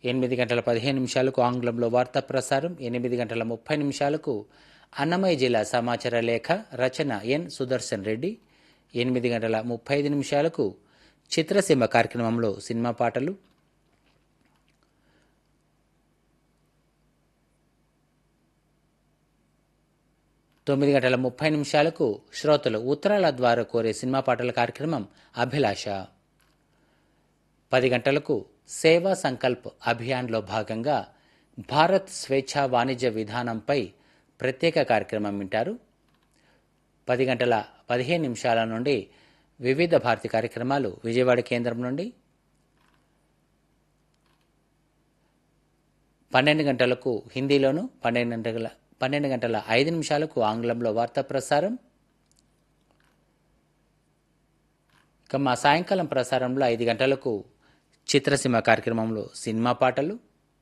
ఎనిమిది గంటల పదిహేను నిమిషాలకు ఆంగ్లంలో వార్తా ప్రసారం ఎనిమిది గంటల ముప్పై నిమిషాలకు అన్నమయ్య జిల్లా సమాచార లేఖ రచన ఎన్ సుదర్శన్ రెడ్డి ఎనిమిది గంటల ముప్పై ఐదు నిమిషాలకు చిత్రసీమ కార్యక్రమంలో సినిమా పాటలు తొమ్మిది గంటల ముప్పై నిమిషాలకు శ్రోతలు ఉత్తరాల ద్వారా కోరే సినిమా పాటల కార్యక్రమం అభిలాష పది గంటలకు సేవా సంకల్ప్ అభియాన్లో భాగంగా భారత్ స్వేచ్ఛా వాణిజ్య విధానంపై ప్రత్యేక కార్యక్రమం వింటారు పది గంటల పదిహేను నిమిషాల నుండి వివిధ భారతి కార్యక్రమాలు విజయవాడ కేంద్రం నుండి పన్నెండు గంటలకు హిందీలోను పన్నెండు గంటల పన్నెండు గంటల ఐదు నిమిషాలకు ఆంగ్లంలో వార్తా ప్రసారం ఇక మా సాయంకాలం ప్రసారంలో ఐదు గంటలకు చిత్రసీమ కార్యక్రమంలో సినిమా పాటలు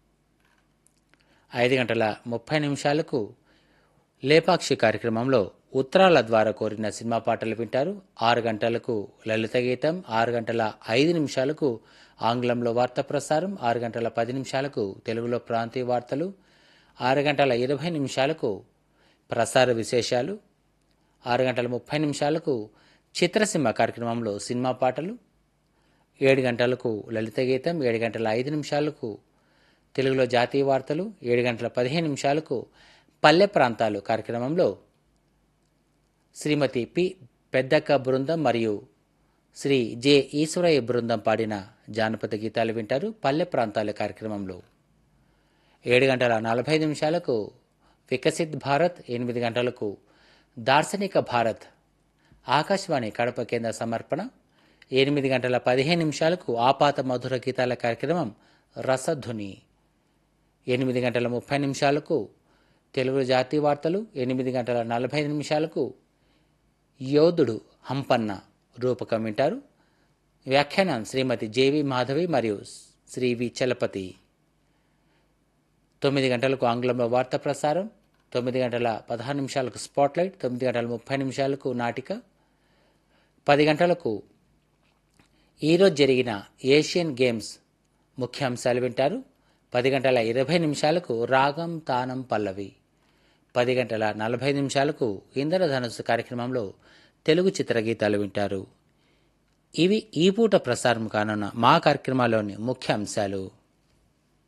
ఐదు గంటల ముప్పై నిమిషాలకు లేపాక్షి కార్యక్రమంలో ఉత్తరాల ద్వారా కోరిన సినిమా పాటలు వింటారు ఆరు గంటలకు లలిత గీతం ఆరు గంటల ఐదు నిమిషాలకు ఆంగ్లంలో వార్తా ప్రసారం ఆరు గంటల పది నిమిషాలకు తెలుగులో ప్రాంతీయ వార్తలు ఆరు గంటల ఇరవై నిమిషాలకు ప్రసార విశేషాలు ఆరు గంటల ముప్పై నిమిషాలకు చిత్రసీమ కార్యక్రమంలో సినిమా పాటలు ఏడు గంటలకు లలిత గీతం ఏడు గంటల ఐదు నిమిషాలకు తెలుగులో జాతీయ వార్తలు ఏడు గంటల పదిహేను నిమిషాలకు పల్లె ప్రాంతాలు కార్యక్రమంలో శ్రీమతి పి పెద్దక్క బృందం మరియు శ్రీ జె ఈశ్వరయ్య బృందం పాడిన జానపద గీతాలు వింటారు పల్లె ప్రాంతాల కార్యక్రమంలో ఏడు గంటల నలభై ఐదు నిమిషాలకు వికసిత్ భారత్ ఎనిమిది గంటలకు దార్శనిక భారత్ ఆకాశవాణి కడప కేంద్ర సమర్పణ ఎనిమిది గంటల పదిహేను నిమిషాలకు ఆపాత మధుర గీతాల కార్యక్రమం రసధ్వని ఎనిమిది గంటల ముప్పై నిమిషాలకు తెలుగు జాతీయ వార్తలు ఎనిమిది గంటల నలభై ఐదు నిమిషాలకు యోధుడు హంపన్న రూపకం వింటారు వ్యాఖ్యానం శ్రీమతి జేవి మాధవి మరియు శ్రీ వి చలపతి తొమ్మిది గంటలకు ఆంగ్లంలో వార్తా ప్రసారం తొమ్మిది గంటల పదహారు నిమిషాలకు స్పాట్లైట్ తొమ్మిది గంటల ముప్పై నిమిషాలకు నాటిక పది గంటలకు ఈరోజు జరిగిన ఏషియన్ గేమ్స్ ముఖ్యాంశాలు వింటారు పది గంటల ఇరవై నిమిషాలకు రాగం తానం పల్లవి పది గంటల నలభై నిమిషాలకు ఇంద్రధనుస్సు కార్యక్రమంలో తెలుగు చిత్రగీతాలు వింటారు ఇవి ఈ పూట ప్రసారం కానున్న మా కార్యక్రమాల్లోని ముఖ్య అంశాలు